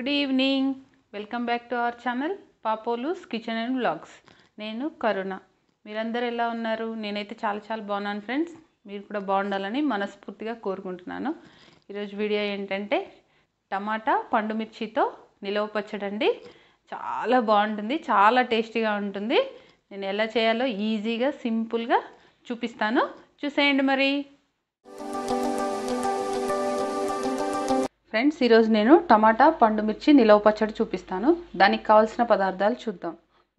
good evening welcome back to our channel పాపోలుస్ kitchen and vlogs నేను కరుణ మీరందరూ ఎలా ఉన్నారు నేనైతే చాలా చాలా బాగున్నాను ఫ్రెండ్స్ మీరు కూడా బాగుండాలని మనస్ఫూర్తిగా కోరుకుంటున్నాను ఈరోజు వీడియో ఏంటంటే టమాటా పండు మిర్చితో నిలవ పచ్చడి అండి చాలా బాగుంటుంది చాలా టేస్టీగా ఉంటుంది నేను ఎలా చేయాలో ఈజీగా సింపుల్గా చూపిస్తాను చూసేయండి మరి ఫ్రెండ్స్ ఈరోజు నేను టమాటా పండు మిర్చి నిలవ పచ్చడి చూపిస్తాను దానికి కావాల్సిన పదార్థాలు చూద్దాం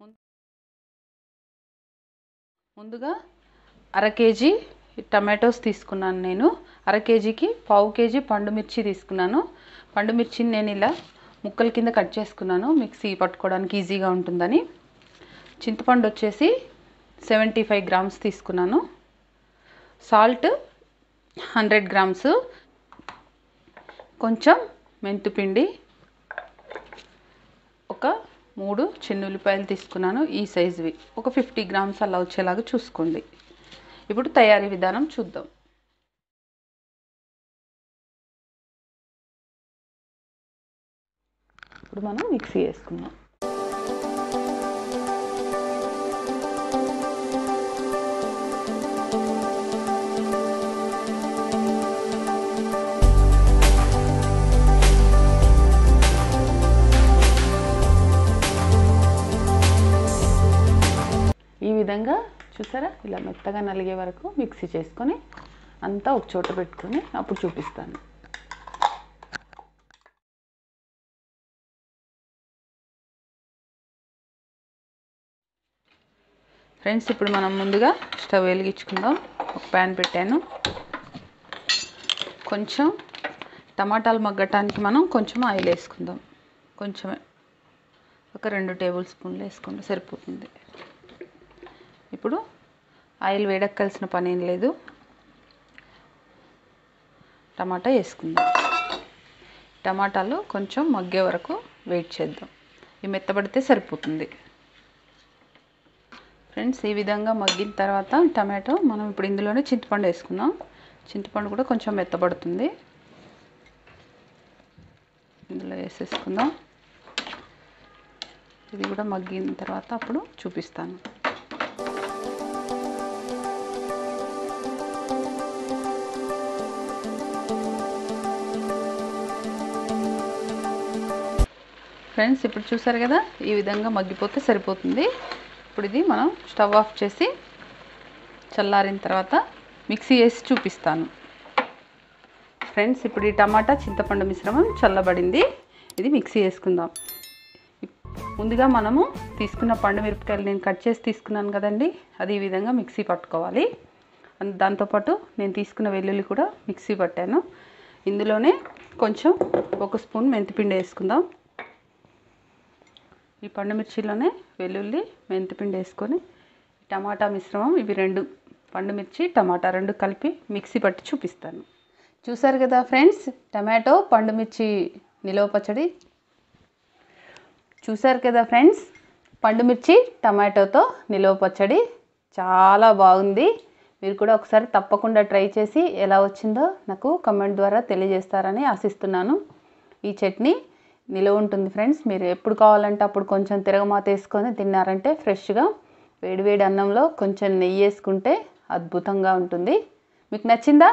ముందుగా అర కేజీ టమాటోస్ తీసుకున్నాను నేను అర కేజీకి పావు కేజీ పండు మిర్చి తీసుకున్నాను పండు మిర్చిని నేను ఇలా ముక్కల కింద కట్ చేసుకున్నాను మిక్సీ పట్టుకోవడానికి ఈజీగా ఉంటుందని చింతపండు వచ్చేసి సెవెంటీ ఫైవ్ గ్రామ్స్ తీసుకున్నాను సాల్ట్ హండ్రెడ్ గ్రామ్స్ కొంచెం మెంతిపిండి ఒక మూడు చిన్న ఉల్లిపాయలు తీసుకున్నాను ఈ సైజువి ఒక ఫిఫ్టీ గ్రామ్స్ అలా వచ్చేలాగా చూసుకోండి ఇప్పుడు తయారీ విధానం చూద్దాం ఇప్పుడు మనం మిక్సీ వేసుకుందాం ఈ విధంగా చూసారా ఇలా మెత్తగా నలిగే వరకు మిక్సీ చేసుకొని అంతా ఒక చోట పెట్టుకొని అప్పుడు చూపిస్తాను ఫ్రెండ్స్ ఇప్పుడు మనం ముందుగా స్టవ్ వెలిగించుకుందాం ఒక ప్యాన్ పెట్టాను కొంచెం టమాటాలు మగ్గటానికి మనం కొంచెం ఆయిల్ వేసుకుందాం కొంచెమే ఒక రెండు టేబుల్ స్పూన్లు వేసుకుంటే సరిపోతుంది ఇప్పుడు ఆయిల్ వేడెక్కాల్సిన పని ఏం లేదు టమాటా వేసుకుందాం టమాటాలు కొంచెం మగ్గే వరకు వెయిట్ చేద్దాం ఇవి మెత్తబడితే సరిపోతుంది ఫ్రెండ్స్ ఈ విధంగా మగ్గిన తర్వాత టమాటో మనం ఇప్పుడు ఇందులోనే చింతపండు వేసుకుందాం చింతపండు కూడా కొంచెం మెత్తబడుతుంది ఇందులో వేసేసుకుందాం ఇది కూడా మగ్గిన తర్వాత అప్పుడు చూపిస్తాను ఫ్రెండ్స్ ఇప్పుడు చూసారు కదా ఈ విధంగా మగ్గిపోతే సరిపోతుంది ఇప్పుడు ఇది మనం స్టవ్ ఆఫ్ చేసి చల్లారిన తర్వాత మిక్సీ వేసి చూపిస్తాను ఫ్రెండ్స్ ఇప్పుడు ఈ టమాటా చింతపండు మిశ్రమం చల్లబడింది ఇది మిక్సీ వేసుకుందాం ముందుగా మనము తీసుకున్న పండు మిరపకాయలు నేను కట్ చేసి తీసుకున్నాను కదండి అది ఈ విధంగా మిక్సీ పట్టుకోవాలి దాంతోపాటు నేను తీసుకున్న వెల్లుల్లి కూడా మిక్సీ పట్టాను ఇందులోనే కొంచెం ఒక స్పూన్ మెంతిపిండి వేసుకుందాం ఈ పండు మిర్చిలోనే వెల్లుల్లి మెంతిపిండి వేసుకొని టమాటా మిశ్రమం ఇవి రెండు పండు మిర్చి టమాటా రెండు కలిపి మిక్సీ పట్టి చూపిస్తాను చూసారు కదా ఫ్రెండ్స్ టమాటో పండు మిర్చి నిలవ పచ్చడి చూసారు కదా ఫ్రెండ్స్ పండు మిర్చి టమాటోతో నిలవ పచ్చడి చాలా బాగుంది మీరు కూడా ఒకసారి తప్పకుండా ట్రై చేసి ఎలా వచ్చిందో నాకు కమెంట్ ద్వారా తెలియజేస్తారని ఆశిస్తున్నాను ఈ చట్నీ నిలవ ఉంటుంది ఫ్రెండ్స్ మీరు ఎప్పుడు కావాలంటే అప్పుడు కొంచెం తిరగమాత వేసుకొని తిన్నారంటే ఫ్రెష్గా వేడివేడి అన్నంలో కొంచెం నెయ్యి వేసుకుంటే అద్భుతంగా ఉంటుంది మీకు నచ్చిందా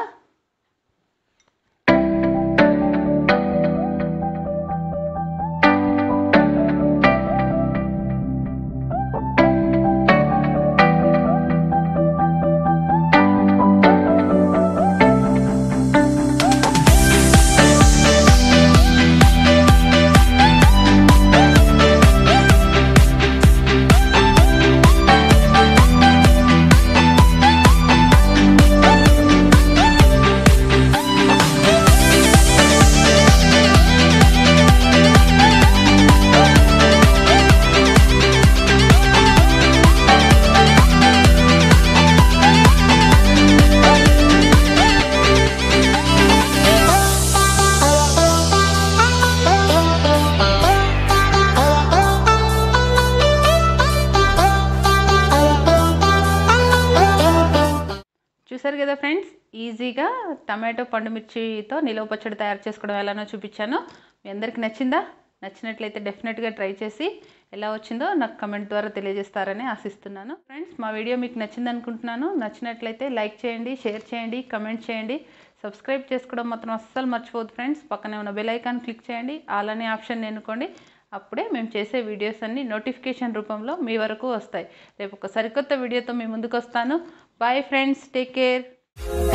చూసారు కదా ఫ్రెండ్స్ ఈజీగా టమాటో పండు మిర్చితో నిలవ పచ్చడి తయారు చేసుకోవడం ఎలానో చూపించాను మీ అందరికి నచ్చిందా నచ్చినట్లయితే డెఫినెట్గా ట్రై చేసి ఎలా వచ్చిందో నాకు కమెంట్ ద్వారా తెలియజేస్తారని ఆశిస్తున్నాను ఫ్రెండ్స్ మా వీడియో మీకు నచ్చింది అనుకుంటున్నాను నచ్చినట్లయితే లైక్ చేయండి షేర్ చేయండి కమెంట్ చేయండి సబ్స్క్రైబ్ చేసుకోవడం మాత్రం అస్సలు మర్చిపోవద్దు ఫ్రెండ్స్ పక్కనే ఉన్న బెల్ ఐకాన్ క్లిక్ చేయండి ఆల్ అనే ఆప్షన్ ఎన్నుకోండి అప్పుడే మేము చేసే వీడియోస్ అన్నీ నోటిఫికేషన్ రూపంలో మీ వరకు వస్తాయి రేపు ఒక సరికొత్త వీడియోతో మీ ముందుకు వస్తాను బాయ్ ఫ్రెండ్స్ టేక్ కేర్